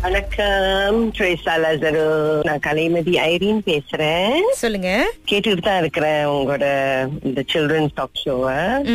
வணக்கம் ட்ரேசா லசரு நான் கலைமதி ஐரின் பேசுறேன் சொல்லுங்க கேட்டுட்டு தான் இருக்கிறேன் உங்களோட இந்த சில்ட்ரன்ஸ் டாக் ஷோவை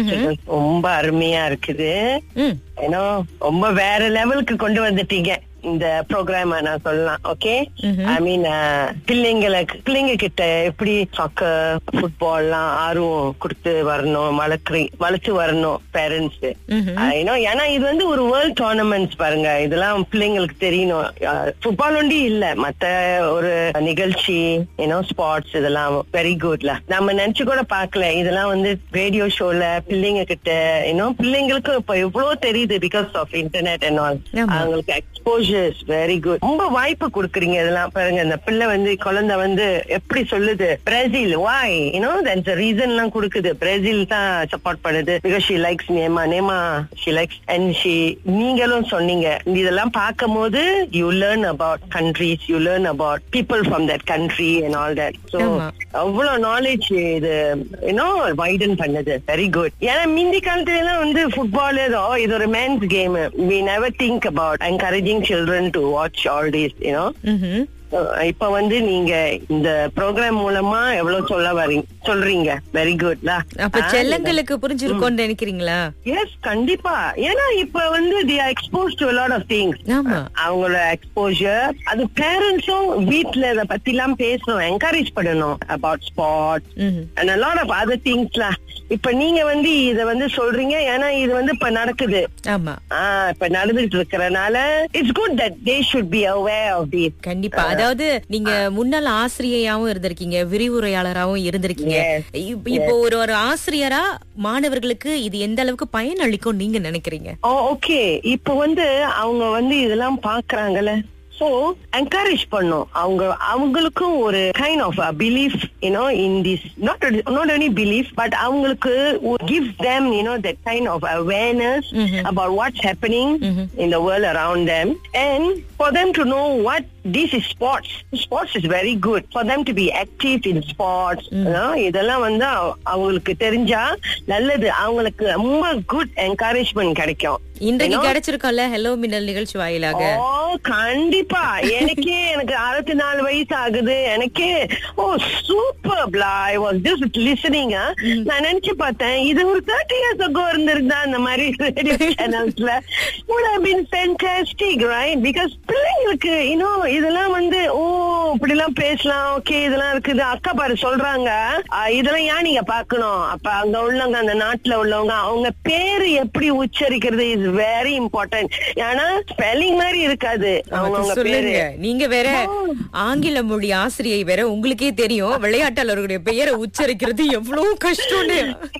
ரொம்ப அருமையா இருக்குது ம் ஏன்னா ரொம்ப வேற லெவலுக்கு கொண்டு வந்துட்டீங்க இந்த ப்ரோக்ராம நான் சொல்லலாம் ஓகே ஐ மீன் பிள்ளைங்களுக்கு பிள்ளைங்க கிட்ட எப்படி சாக்கர் ஃபுட்பால் எல்லாம் ஆர்வம் கொடுத்து வரணும் வளர்க்குறி வளர்த்து வரணும் பேரண்ட்ஸ் ஏன்னா ஏன்னா இது வந்து ஒரு வேர்ல்ட் டோர்னமெண்ட்ஸ் பாருங்க இதெல்லாம் பிள்ளைங்களுக்கு தெரியணும் ஃபுட்பால் ஒண்டி இல்ல மத்த ஒரு நிகழ்ச்சி ஏன்னோ ஸ்பார்ட்ஸ் இதெல்லாம் வெரி குட்ல நம்ம நினைச்சு கூட பார்க்கல இதெல்லாம் வந்து ரேடியோ ஷோல பிள்ளைங்க கிட்ட இன்னும் பிள்ளைங்களுக்கு இப்ப எவ்வளவு தெரியுது because of internet and all ஆமா. அவங்களுக்கு எக்ஸ்போஜர்ஸ் வெரி குட் ரொம்ப வாய்ப்பு கொடுக்குறீங்க இதெல்லாம் பாருங்க இந்த பிள்ளை வந்து குழந்தை வந்து எப்படி சொல்லுது Brazil why you know that's reason எல்லாம் கொடுக்குது பிரேசில் தான் சப்போர்ட் பண்ணுது because she likes Neymar Neymar she likes and she நீங்களும் சொன்னீங்க இதெல்லாம் பார்க்கும் போது you learn about countries you learn about people from that country and all that so ஆமா. அவ்வளவு நாலேஜ் இது இன்னும் வைடன் பண்ணுது வெரி குட் ஏன்னா முந்தி காலத்துல எல்லாம் வந்து ஃபுட்பால் ஏதோ இது ஒரு man's game we never think about encouraging children to watch all these you know ம்ஹும். இப்ப வந்து நீங்க இந்த ப்ரோக்ராம் மூலமா எவ்வளவு சொல்ல வரீங்க சொல்றீங்க வெரி குட்லா அப்ப செல்லங்களுக்கு புரிஞ்சிருக்கோம்னு நினைக்கிறீங்களா எஸ் கண்டிப்பா ஏன்னா இப்ப வந்து they are expose to lot of things ஆமா அவங்களோட எக்ஸ்போஜர் அது பேரண்ட்ஸும் வீட்ல இத பத்தி எல்லாம் பேசணும் என்கரேஜ் பண்ணணும் அபவுட் ஸ்பாட் ம்ஹும். and a lot of other things lah இப்ப நீங்க வந்து இத வந்து சொல்றீங்க ஏன்னா இது வந்து இப்ப நடக்குது ஆமா ஆஹ் இப்ப நடந்துட்டு இருக்கறனால it's good that they should be aware of this கண்டிப்பா அதாவது நீங்க முன்னாள் ஆசிரியையாவும் இருந்திருக்கீங்க விரிவுரையாளராவும் இருந்திருக்கீங்க Yes. இப்ப- இப்போ ஒரு ஒரு ஆசிரியரா மாணவர்களுக்கு இது எந்த அளவுக்கு பயன் அளிக்கும் நீங்க நினைக்கிறீங்க ஓ ஓகே இப்ப வந்து அவங்க வந்து இதெல்லாம் பாக்குறாங்கல்ல சோ என்கரேஜ் பண்ணும் அவங்க அவங்களுக்கும் ஒரு kind of belief you know in this not not only belief but அவங்களுக்கு give them you know that kind of awareness about what's happening in the world around them and for them to know what this is sports sports is very good for them to be active in sports you know, இதெல்லாம் வந்து அவ- அவங்களுக்கு தெரிஞ்சா நல்லது அவங்களுக்கு ரொம்ப good encouragement கிடைக்கும் இன்றைக்கு You know? கிடைச்சிருக்கோம்ல ஹலோ மின்னல் நிகழ்ச்சி வாயிலாக ஓ கண்டிப்பா எனக்கே எனக்கு அறுபத்தி நாலு வயசு ஆகுது எனக்கே oh super I was just listening நான் நினைச்சு பார்த்தேன் இது ஒரு தேர்ட்டி இயர்ஸ் அகோ இருந்திருந்தா இந்த மாதிரி ரேடியோ சேனல்ஸ்ல would have been fantastic right because பிள்ளைங்களுக்கு இன்னும் இதெல்லாம் வந்து ஓ இப்படி எல்லாம் பேசலாம் ஓகே இதெல்லாம் இருக்குது அக்கா பாரு சொல்றாங்க ஆ, இதெல்லாம் ஏன் நீங்க பாக்கணும் அப்ப அங்க உள்ளவங்க அந்த நாட்டுல உள்ளவங்க அவங்க பேரு எப்படி உச்சரிக்கிறது இஸ் வெரி இம்பார்ட்டன்ட் ஏன்னா ஸ்பெல்லிங் மாதிரி இருக்காது அவங்க அவங்க பேரு சொல்லுங்க நீங்க வேற ஆங்கில மொழி ஆசிரியை வேற உங்களுக்கே தெரியும் விளையாட்டாளர்களுடைய பெயரை உச்சரிக்கிறது எவ்வளவு கஷ்டம்னு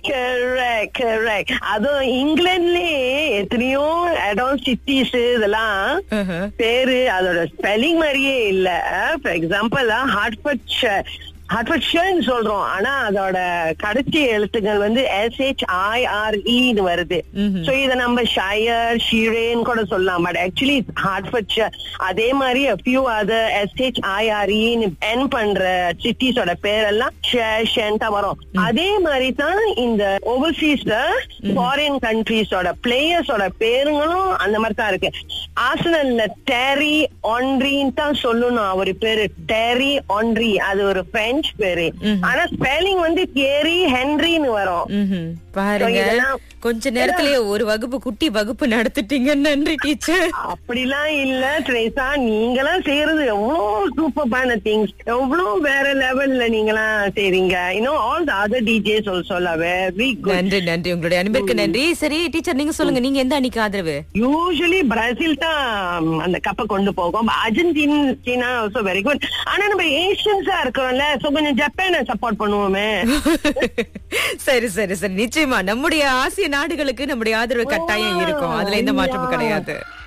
கரெக்ட் கரெக்ட் அதுவும் இங்கிலாந்துலயே எத்தனையோ இடம் சிட்டிஸ் இதெல்லாம் ஆஹா. பேரு அதோட ஸ்பெல்லிங் மாதிரியே இல்ல ஃபார் எக்ஸாம்பிள் ஹார்ட்ஃபர்ட் ஹார்ட்ஃபர்ட் ஷேர்னு சொல்றோம் ஆனா அதோட கடைசி எழுத்துக்கள் வந்து எஸ் ஹெச் ஐ ஆர் இன்னு வருது சோ இத நம்ம ஷயர் ஷீரேன்னு கூட சொல்லலாம் பட் ஆக்சுவலி ஹார்ட்ஃபர்ட் அதே மாதிரி few other S H I R இன்னு என் பண்ற சிட்டிஸோட பேரெல்லாம் ஷேன் தான் வரும் அதே மாதிரி தான் இந்த ஓவர்சீஸ்ல ஃபாரின் கண்ட்ரீஸோட பிளேயர்ஸோட பேருங்களும் அந்த மாதிரி தான் இருக்கு ஆசனல்ல டேரி ஒன்றின்னு தான் சொல்லணும் அவரு பேரு டேரி ஒன்ரி அது ஒரு பிரெஞ்சு பேரு ஆனா ஸ்பெல்லிங் வந்து கேரி ஹென்ரின்னு வரும் ம்ஹும். பாருங்க So, இதெல்லாம் கொஞ்ச நேரத்திலேயே ஒரு வகுப்பு குட்டி வகுப்பு நடத்திட்டீங்க நன்றி டீச்சர் அப்படிலாம் இல்ல ட்ரேசா நீங்களாம் செய்யறது எவ்வளவு சூப்பரான திங்ஸ் எவ்வளவு வேற லெவல்ல நீங்களாம் செய்றீங்க இன்னும் ஆல் த அதர் டிஜே சொல் சொல்ல வெரி குட் நன்றி நன்றி உங்களுடைய அன்பிற்கு நன்றி சரி டீச்சர் நீங்க சொல்லுங்க நீங்க எந்த அணிக்கு ஆதரவு யூஸ்வலி பிரேசில் தான் அந்த கப்பை கொண்டு போகும் அர்ஜென்டினா ஆல்சோ வெரி குட் ஆனா நம்ம ஏஷியன்ஸா இருக்கிறோம்ல சோ கொஞ்சம் ஜப்பானை சப்போர்ட் பண்ணுவோமே சரி சரி சரி நிச்சயமா நம்முடைய ஆசிய நாடுகளுக்கு நம்முடைய ஆதரவு கட்டாயம் இருக்கும் அதுல எந்த மாற்றமும் கிடையாது